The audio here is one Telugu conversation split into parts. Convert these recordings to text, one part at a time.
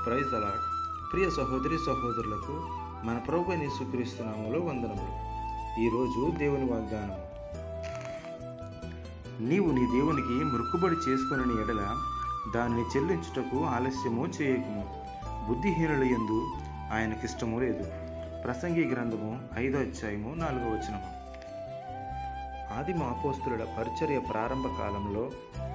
ప్రైజ్ అలాట్ ప్రియ సహోదరి సహోదరులకు మన ప్రభు అని సుక్రీస్తున్నాములో వందనములు ఈరోజు దేవుని వాగ్దానం నీవు నీ దేవునికి మొక్కుబడి చేసుకుని ఎడల దానిని చెల్లించుటకు ఆలస్యము చేయకుము బుద్ధిహీనుల యందు ఆయనకిష్టము లేదు ప్రసంగి గ్రంథము ఐదో అధ్యాయము నాలుగో వచనము ఆదిమ అపోస్తుల పరిచర్య ప్రారంభ కాలంలో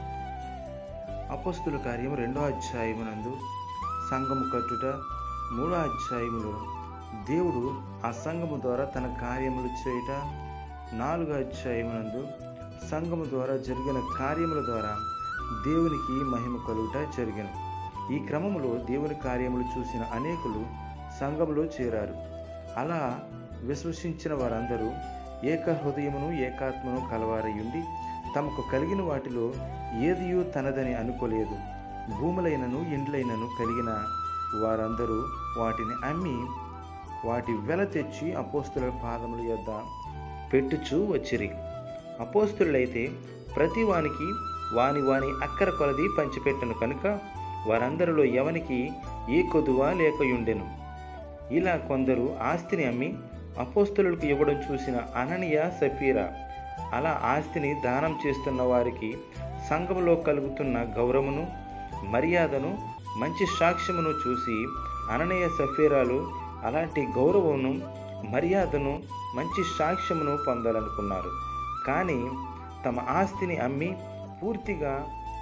అపోస్తుల కార్యము రెండో అధ్యాయమునందు సంఘము కట్టుట మూడో అధ్యాయములో దేవుడు ఆ సంఘము ద్వారా తన కార్యములు చేయుట నాలుగో అధ్యాయమునందు సంఘము ద్వారా జరిగిన కార్యముల ద్వారా దేవునికి మహిమ కలుగుట జరిగిన ఈ క్రమములో దేవుని కార్యములు చూసిన అనేకులు సంఘములో చేరారు అలా విశ్వసించిన వారందరూ ఏక హృదయమును ఏకాత్మను కలవారయుండి తమకు కలిగిన వాటిలో ఏదియూ తనదని అనుకోలేదు భూములైనను ఇండ్లైనను కలిగిన వారందరూ వాటిని అమ్మి వాటి వెల తెచ్చి అపోస్తుల పాదముల యొద్ద పెట్టుచూ వచ్చిరి అపోస్తులైతే ప్రతి వానికి వాని వాని అక్కర కొలది పంచిపెట్టను కనుక వారందరిలో ఎవనికి ఏ కొదువ లేకయుండెను ఇలా కొందరు ఆస్తిని అమ్మి అపోస్తులకు ఇవ్వడం చూసిన అననీయ సఫీరా అలా ఆస్తిని దానం చేస్తున్న వారికి సంఘములో కలుగుతున్న గౌరవమును మర్యాదను మంచి సాక్ష్యమును చూసి అననీయ సఫీరాలు అలాంటి గౌరవమును మర్యాదను మంచి సాక్ష్యమును పొందాలనుకున్నారు కానీ తమ ఆస్తిని అమ్మి పూర్తిగా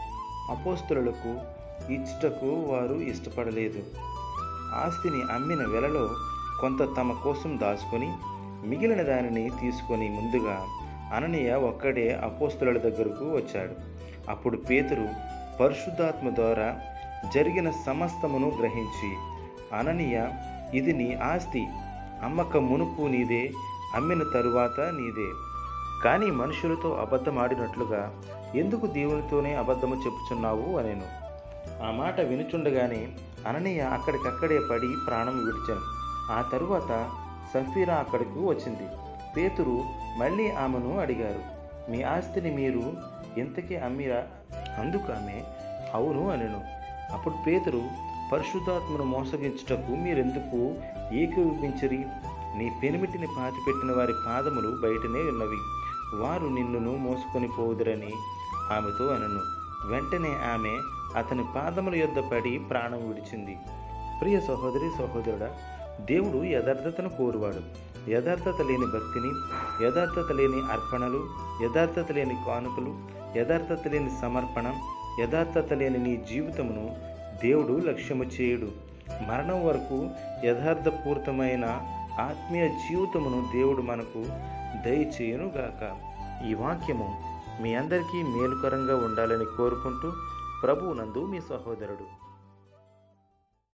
అపోస్తులకు ఇచ్చుటకు వారు ఇష్టపడలేదు ఆస్తిని అమ్మిన వెలలో కొంత తమ కోసం దాచుకొని మిగిలిన దానిని తీసుకొని ముందుగా అననీయ ఒక్కడే అపోస్తుల దగ్గరకు వచ్చాడు అప్పుడు పేతురు పరిశుద్ధాత్మ ద్వారా జరిగిన సమస్తమును గ్రహించి అననీయ ఇది నీ ఆస్తి అమ్మక మునుపు నీదే అమ్మిన తరువాత నీదే కానీ మనుషులతో అబద్ధమాడినట్లుగా ఎందుకు దేవునితోనే అబద్ధము చెప్పుచున్నావు అనేను ఆ మాట వినుచుండగానే అననీయ అక్కడికక్కడే పడి ప్రాణం విడిచాను ఆ తరువాత సఫీరా అక్కడికి వచ్చింది పేతురు మళ్ళీ ఆమెను అడిగారు మీ ఆస్తిని మీరు ఎంతకీ అమ్మిరా అందుకు ఆమె అవును అనెను అప్పుడు పేతురు పరిశుద్ధాత్మను మోసగించుటకు మీరెందుకు ఏకీభవించరి నీ పెనిమిటిని పాతిపెట్టిన వారి పాదములు బయటనే ఉన్నవి వారు నిన్నును మోసుకొని పోదురని ఆమెతో అనను వెంటనే ఆమె అతని పాదముల యొద్ద పడి ప్రాణం విడిచింది ప్రియ సహోదరి సహోదరుడా దేవుడు యథార్థతను కోరువాడు యథార్థత లేని భక్తిని యథార్థత లేని అర్పణలు యథార్థత లేని కానుకలు యథార్థత లేని సమర్పణ యథార్థత లేని నీ జీవితమును దేవుడు లక్ష్యము చేయుడు మరణం వరకు యథార్థపూరితమైన ఆత్మీయ జీవితమును దేవుడు మనకు దయచేయునుగాక ఈ వాక్యము మీ అందరికీ మేలుకరంగా ఉండాలని కోరుకుంటూ ప్రభువునందు మీ సహోదరుడు